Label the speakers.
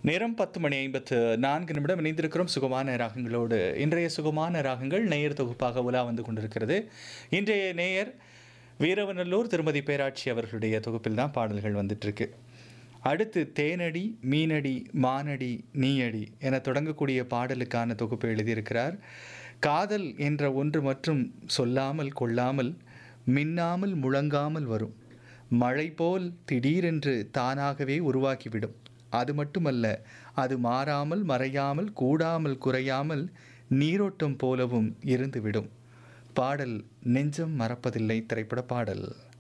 Speaker 1: நேரம் பத்து மணி ஐம்பத்து நான்கு நிமிடம் இணைந்திருக்கிறோம் சுகமான ராகங்களோடு இன்றைய சுகமான ராகங்கள் நேயர் தொகுப்பாக உலா வந்து கொண்டிருக்கிறது இன்றைய நேயர் வீரவநல்லூர் திருமதி பேராட்சி அவர்களுடைய தொகுப்பில் தான் பாடல்கள் வந்துட்டுருக்கு அடுத்து தேனடி மீனடி மானடி நீயடி என தொடங்கக்கூடிய பாடலுக்கான தொகுப்பு எழுதியிருக்கிறார் காதல் என்ற ஒன்று மற்றும் சொல்லாமல் கொள்ளாமல் மின்னாமல் முழங்காமல் வரும் மழை போல் திடீரென்று தானாகவே உருவாக்கிவிடும் அது மட்டுமல்ல அது மாறாமல் மறையாமல் கூடாமல் குறையாமல் நீரோட்டம் போலவும் இருந்துவிடும் பாடல் நெஞ்சம் மறப்பதில்லை திரைப்பட பாடல்